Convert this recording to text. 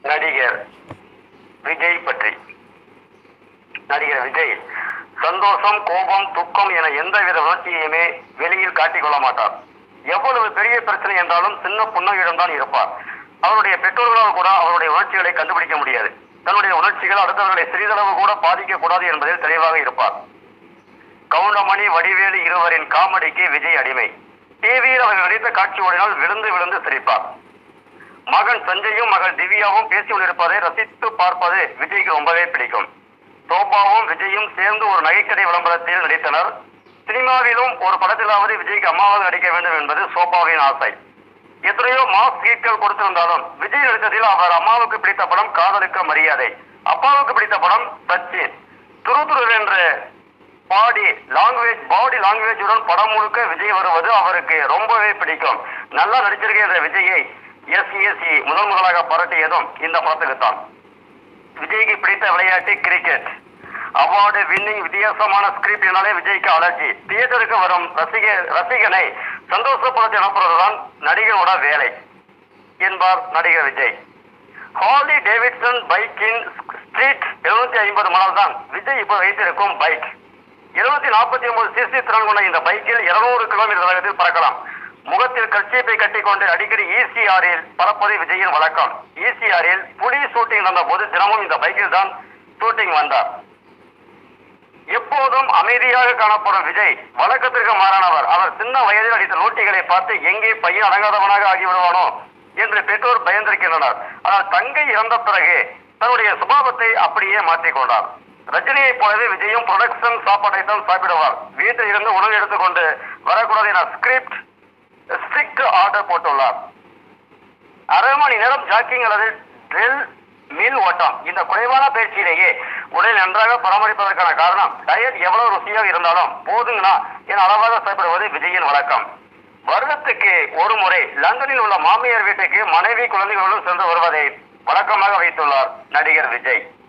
நடிகர் விஜய் பற்றி நடிகர் விஜய் சந்தோஷம் கோபம் துக்கம் என எந்தவித உணர்ச்சியையுமே வெளியில் காட்டிக் கொள்ள மாட்டார் எவ்வளவு பெரிய பிரச்சனை என்றாலும் சின்ன புன்னகையுடன் தான் இருப்பார் அவருடைய பெற்றோர்களால் கூட அவருடைய உணர்ச்சிகளை கண்டுபிடிக்க முடியாது தன்னுடைய உணர்ச்சிகள் அடுத்தவர்களை சிறிதளவு கூட பாதிக்க கூடாது என்பதில் தெளிவாக இருப்பார் கவுண்டமணி வடிவேலு இருவரின் காமெடிக்கு விஜய் அடிமை டிவியில் அவர் நடித்த காட்சி ஓடினால் விழுந்து விழுந்து சிரிப்பார் மகன் சஞ்சயும் மகள் திவ்யாவும் பேசி கொண்டிருப்பதை ரசித்து பார்ப்பது விஜய்க்கு ரொம்பவே பிடிக்கும் சோபாவும் விஜயும் சேர்ந்து ஒரு நகைக்கடை விளம்பரத்தில் நடித்தனர் சினிமாவிலும் ஒரு படத்திலாவது விஜய்க்கு அம்மாவாக நடிக்க வேண்டும் என்பது சோபாவின் ஆசை எத்தனையோ மாஸ் கீட்கள் கொடுத்திருந்தாலும் விஜய் நடித்ததில் அவர் அம்மாவுக்கு பிடித்த படம் காதலுக்கு மரியாதை அப்பாவுக்கு பிடித்த படம் சச்சின் துரு துரு என்ற பாடி லாங்குவேஜ் பாடி லாங்குவேஜுடன் படம் முழுக்க விஜய் வருவது அவருக்கு ரொம்பவே பிடிக்கும் நல்லா நடிச்சிருக்கிற விஜயை எஸ்இஎஸ்சி முதல் முதலாக பாராட்டியதும் இந்த படத்துக்கு தான் விஜய்க்கு பிடித்த விளையாட்டு கிரிக்கெட் அவார்டு வின்னிங் வித்தியாசமான ஸ்கிரிப்ட் என்னாலே விஜய்க்கு அலர்ஜி தியேட்டருக்கு வரும் ரசிக ரசிகனை சந்தோஷப்படுத்தி அனுப்புறதுதான் நடிகரோட வேலை என்பார் நடிகர் விஜய் ஹார்லி டேவிட்சன் பைக்கின் ஸ்ட்ரீட் எழுநூத்தி ஐம்பது மாடல் தான் விஜய் இப்போ வைத்திருக்கும் பைக் இருநூத்தி நாற்பத்தி ஒன்பது சிசி திறன் கொண்ட இந்த பைக்கில் இருநூறு கிலோமீட்டர் வேகத்தில் பறக்கலாம் முகத்தில் கட்சியப்பை கட்டிக்கொண்டு அடிக்கடி இசிஆரில் பறப்பது விஜயின் வழக்கம் இசிஆரில் புலி ஷூட்டிங் நடந்த போது தினமும் இந்த பைக்கில் தான் ஷூட்டிங் வந்தார் எப்போதும் அமைதியாக காணப்படும் விஜய் வழக்கத்திற்கு மாறானவர் அவர் சின்ன வயதில் அடித்த நோட்டிகளை பார்த்து எங்கே பையன் அடங்காதவனாக ஆகிவிடுவானோ என்று பெற்றோர் பயந்திருக்கின்றனர் ஆனால் தங்கை இறந்த பிறகு தன்னுடைய சுபாவத்தை அப்படியே மாற்றிக்கொண்டார் ரஜினியை போலவே விஜயும் ப்ரொடக்ஷன் சாப்பாட்டை தான் சாப்பிடுவார் வீட்டில் இருந்து உணவு எடுத்துக்கொண்டு வரக்கூடாது என ஸ்கிரிப்ட் ஸ்ட்ரிக்ட் ஆர்டர் போட்டுள்ளார் அரை மணி நேரம் ஜாக்கிங் அல்லது ட்ரில் மீல் ஓட்டம் இந்த குறைவான பயிற்சியிலேயே உடல் நன்றாக பராமரிப்பதற்கான காரணம் டயட் எவ்வளவு ருசியாக இருந்தாலும் போதுங்கண்ணா என அளவாக சாப்பிடுவது விஜயின் வழக்கம் வருடத்துக்கு ஒரு முறை லண்டனில் உள்ள மாமியார் வீட்டுக்கு மனைவி குழந்தைகளுடன் சென்று வருவதை வழக்கமாக வைத்துள்ளார் நடிகர் விஜய்